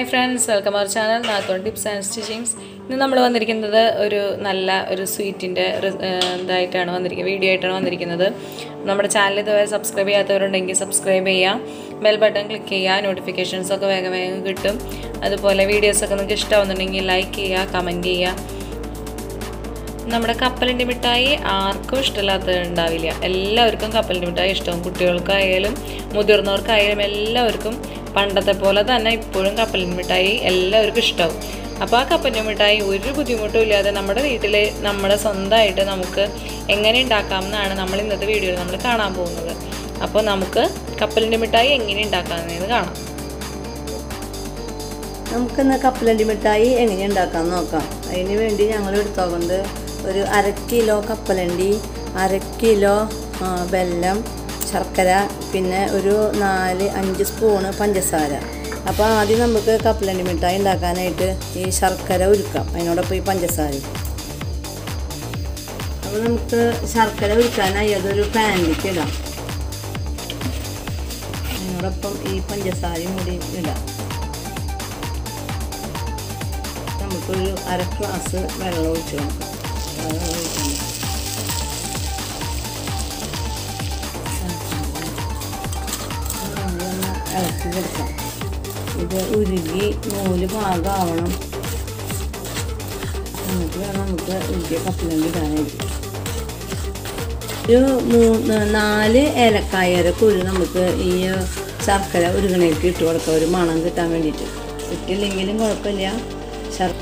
friends welcome our channel നാത്തോൺ tips and stitchings ഇന്ന് നമ്മൾ വന്നിരിക്കുന്നത് ഒരു നല്ല ഒരു സ്വീറ്റിൻ്റെ ഇതായിട്ടാണ് വന്നിരിക്കുന്നത് വീഡിയോ ആയിട്ടാണ് വന്നിരിക്കുന്നത് നമ്മുടെ ചാനൽ ഇതുവരെ സബ്സ്ക്രൈബ് ചെയ്യാത്തവരുണ്ടെങ്കിൽ സബ്സ്ക്രൈബ് ചെയ്യുക ബെൽ ബട്ടൺ ക്ലിക്ക് ചെയ്യുക നോട്ടിഫിക്കേഷൻസ് ഒക്കെ വേഗം വേഗം കിട്ടും അതുപോലെ വീഡിയോസൊക്കെ നിങ്ങൾക്ക് ഇഷ്ടമാവുന്നുണ്ടെങ്കിൽ ലൈക്ക് ചെയ്യുക കമൻറ്റ് ചെയ്യുക നമ്മുടെ കപ്പലിൻ്റെ മിഠായി ആർക്കും ഇഷ്ടമില്ലാത്തത് ഉണ്ടാവില്ല എല്ലാവർക്കും കപ്പലിൻ്റെ മിഠായി ഇഷ്ടവും കുട്ടികൾക്കായാലും മുതിർന്നവർക്കായാലും എല്ലാവർക്കും പണ്ടത്തെ പോലെ തന്നെ ഇപ്പോഴും കപ്പലിൻ്റെ മിഠായി എല്ലാവർക്കും ഇഷ്ടവും അപ്പോൾ ആ കപ്പലിൻ്റെ മിഠായി ഒരു ബുദ്ധിമുട്ടും ഇല്ലാതെ നമ്മുടെ വീട്ടിൽ നമ്മുടെ സ്വന്തമായിട്ട് നമുക്ക് എങ്ങനെ ഉണ്ടാക്കാം എന്നാണ് നമ്മൾ ഇന്നത്തെ വീഡിയോയിൽ നമ്മൾ കാണാൻ പോകുന്നത് അപ്പോൾ നമുക്ക് കപ്പലിൻ്റെ മിഠായി എങ്ങനെ ഉണ്ടാക്കാമെന്ന് കാണാം നമുക്കിന്ന് കപ്പലണ്ടി മിഠായി എങ്ങനെ ഉണ്ടാക്കാൻ നോക്കാം അതിന് വേണ്ടി ഞങ്ങൾ എടുത്തോക്കുന്നത് ഒരു അര കിലോ കപ്പലണ്ടി അര കിലോ ആ, വെല്ലം ശർക്കര പിന്നെ ഒരു നാല് അഞ്ച് സ്പൂണ് പഞ്ചസാര അപ്പോൾ ആദ്യം നമുക്ക് കപ്പലണ്ടി മിഠായി ഉണ്ടാക്കാനായിട്ട് ഈ ശർക്കര ഉരുക്കാം അതിനോടൊപ്പം ഈ പഞ്ചസാര അപ്പോൾ നമുക്ക് ശർക്കര ഉരുക്കാനായി അതൊരു പാനിലേക്ക് ഇടാം അതിനോടൊപ്പം ഈ പഞ്ചസാരയും കൂടി ഇടാം നമുക്കൊരു അര ഗ്ലാസ് വെള്ളം ഒഴിച്ച് നോക്കാം വെള്ളം ഒഴിക്കണം അതൊന്ന് ഇളക്കി കൊടുക്കാം ഇത് ഉരുകി നൂല് പാകമാവണം എന്നിട്ട് വേണം നമുക്ക് ഉരുകിയ കപ്പലണ്ടി ഇടാനായിട്ട് ഒരു മൂന്ന് നാല് ഏലക്കായര കുരു നമുക്ക് ഈ ശർക്കര ഉരുകണേക്ക് ഇട്ട് കൊടുക്കാം ഒരു മണം കിട്ടാൻ വേണ്ടിയിട്ട് ഇട്ടില്ലെങ്കിലും കുഴപ്പമില്ല ശർ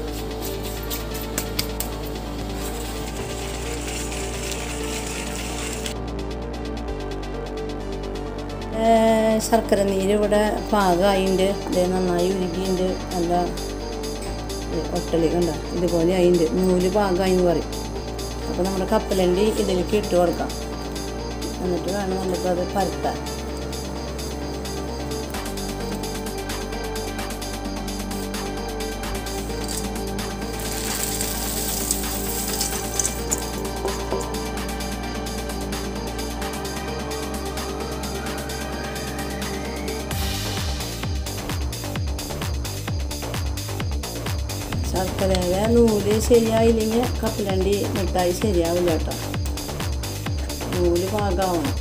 ഏ, ശർക്കര നീര് ഇവിടെ പാകമായിണ്ട് ഇത് നന്നായി ഉരുകിയുണ്ട് നല്ല ഒട്ടലി കണ്ട ഇതുപോലെ ആയിണ്ട് നൂല് പാകമായി എന്ന് പറയും അപ്പോൾ നമ്മുടെ കപ്പലണ്ടി ഇതിലേക്ക് ഇട്ട് കൊടുക്കാം എന്നിട്ട് വേണം നമുക്കത് പരത്താൻ ശർക്കരയുടെ നൂല് ശരിയായില്ലെങ്കിൽ കപ്പലണ്ടി മിഠായി ശരിയാവില്ല കേട്ടോ നൂല് പാകമാവണം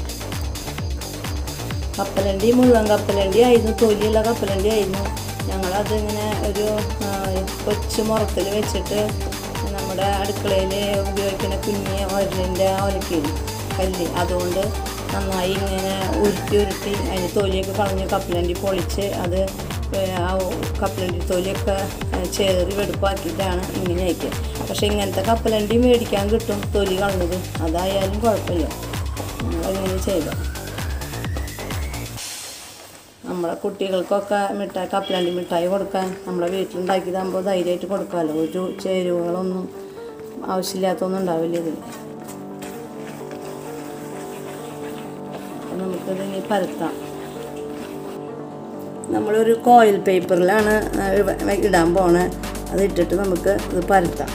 കപ്പലണ്ടി മുഴുവൻ കപ്പലണ്ടി ആയിരുന്നു തൊലിയുള്ള കപ്പലണ്ടി ആയിരുന്നു ഞങ്ങളത് ഇങ്ങനെ ഒരു ആ, കൊച്ചു മുറത്തിൽ വെച്ചിട്ട് നമ്മുടെ അടുക്കളയിൽ ഉപയോഗിക്കുന്ന കുഞ്ഞ് ഒരലിൻ്റെ ഒലക്കില്ല കല്ല് അതുകൊണ്ട് നന്നായി ഇങ്ങനെ ഉരുട്ടി ഉരുട്ടി അതിന് തൊലിയൊക്കെ കളഞ്ഞ് കപ്പലണ്ടി പൊളിച്ച് അത് ഏ, ആ കപ്പലണ്ടി തൊലിയൊക്കെ ഏ, ചേറി വെടുപ്പാക്കിയിട്ടാണ് ഇങ്ങനെ അയക്കുക പക്ഷേ ഇങ്ങനത്തെ കപ്പലണ്ടി മേടിക്കാൻ കിട്ടും തൊലി കളഞ്ഞത് അതായാലും കുഴപ്പമില്ല ഞങ്ങളിങ്ങനെ ചെയ്തത് നമ്മളെ കുട്ടികൾക്കൊക്കെ മിഠായി കപ്പലണ്ടി മിഠായി കൊടുക്കാൻ നമ്മുടെ വീട്ടിലുണ്ടാക്കിയതാകുമ്പോൾ ധൈര്യമായിട്ട് കൊടുക്കാമല്ലോ ഒരു ചേരുവകളൊന്നും ആവശ്യമില്ലാത്തൊന്നും ഉണ്ടാവില്ല ഇതിൽ അപ്പം നമുക്കിത് ഇനി പരത്താം നമ്മളൊരു കോയിൽ പേപ്പറിലാണ് ഇടാൻ പോണേ അത് ഇട്ടിട്ട് നമുക്ക് ഇത് പരത്താം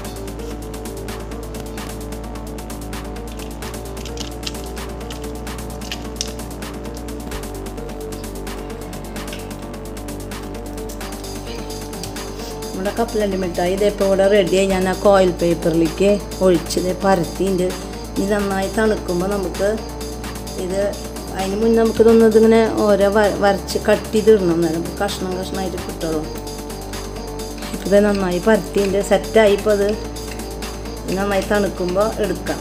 നമ്മുടെ കപ്പലണ്ടി മിഠായി ഇതേപ്പോൾ ഇവിടെ റെഡിയായി ഞാൻ ആ കോയിൽ പേപ്പറിലേക്ക് ഒഴിച്ചത് പരത്തിണ്ട് ഇത് നന്നായി തണുക്കുമ്പോൾ നമുക്ക് ഇത് അതിന് മുന്നേ നമുക്കിതൊന്നും ഇതിങ്ങനെ ഓരോ വ- വരച്ച് കട്ട് ചെയ്തിടണം നേരം കഷ്ണം കഷ്ണമായിട്ട് കിട്ടുള്ളൂ ഇപ്പോൾ ഇത് നന്നായി പരത്തിണ്ട് സെറ്റായി ഇപ്പോൾ അത് ഇത് നന്നായി തണുക്കുമ്പോൾ എടുക്കാം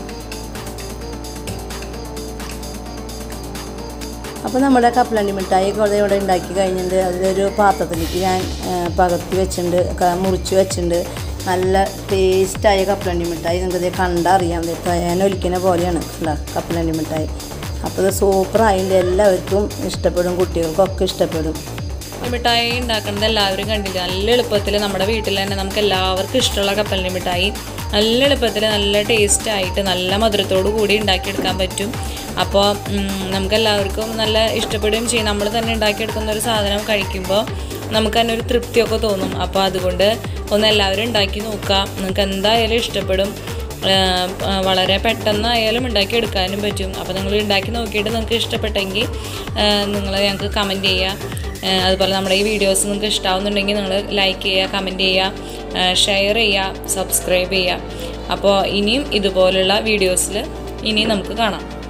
അപ്പോൾ നമ്മുടെ കപ്പലണ്ടി മിഠായി ഒക്കെ ഇവിടെ ഉണ്ടാക്കി കഴിഞ്ഞിട്ട് അതിലൊരു പാത്രത്തിലേക്ക് ഞാൻ ആ, പകർത്തി വെച്ചിട്ടുണ്ട് ക- മുറിച്ച് വെച്ചിട്ടുണ്ട് നല്ല ടേസ്റ്റായ കപ്പലണ്ടി മിഠായി നിങ്ങൾക്ക് ഇത് കണ്ടറിയാം ഇത് തേൻ ഒലിക്കുന്ന പോലെയാണ് ഉള്ള കപ്പലണ്ടി മിഠായി അപ്പോൾ ഇത് സൂപ്പറായതിൻ്റെ എല്ലാവർക്കും ഇഷ്ടപ്പെടും കുട്ടികൾക്കൊക്കെ ഇഷ്ടപ്പെടും ഈ മിഠായി ഉണ്ടാക്കുന്നത് എല്ലാവരും കണ്ടില്ല നല്ല എളുപ്പത്തിൽ നമ്മുടെ വീട്ടിൽ തന്നെ നമുക്ക് എല്ലാവർക്കും ഇഷ്ടമുള്ള കപ്പലിൻ്റെ മിഠായി നല്ല എളുപ്പത്തിൽ നല്ല ടേസ്റ്റ് ആയിട്ട് നല്ല മധുരത്തോടു കൂടി ഉണ്ടാക്കിയെടുക്കാൻ പറ്റും അപ്പോൾ നമുക്ക് എല്ലാവർക്കും നല്ല ഇഷ്ടപ്പെടുകയും ചെയ്യും നമ്മൾ തന്നെ ഉണ്ടാക്കിയെടുക്കുന്ന ഒരു സാധനം കഴിക്കുമ്പോൾ നമുക്ക് തന്നെ ഒരു തൃപ്തിയൊക്കെ തോന്നും അപ്പോൾ അതുകൊണ്ട് ഒന്ന് എല്ലാവരും ഉണ്ടാക്കി നോക്കുക നിങ്ങൾക്ക് എന്തായാലും ഇഷ്ടപ്പെടും ആഹ് ആഹ് വളരെ പെട്ടെന്നായാലും ഉണ്ടാക്കി എടുക്കാനും പറ്റും അപ്പോൾ നിങ്ങൾ ഉണ്ടാക്കി നോക്കിയിട്ട് നിങ്ങൾക്ക് ഇഷ്ടപ്പെട്ടെങ്കിൽ നിങ്ങൾ ഞങ്ങൾക്ക് കമൻറ്റ് ചെയ്യുക ഏഹ് അതുപോലെ നമ്മുടെ ഈ വീഡിയോസ് നിങ്ങൾക്ക് ഇഷ്ടമാവുന്നുണ്ടെങ്കിൽ നിങ്ങൾ ലൈക്ക് ചെയ്യുക കമൻറ്റ് ചെയ്യുക ഷെയർ ചെയ്യുക സബ്സ്ക്രൈബ് ചെയ്യുക അപ്പോൾ ഇനിയും ഇതുപോലുള്ള വീഡിയോസിൽ ഇനിയും നമുക്ക് കാണാം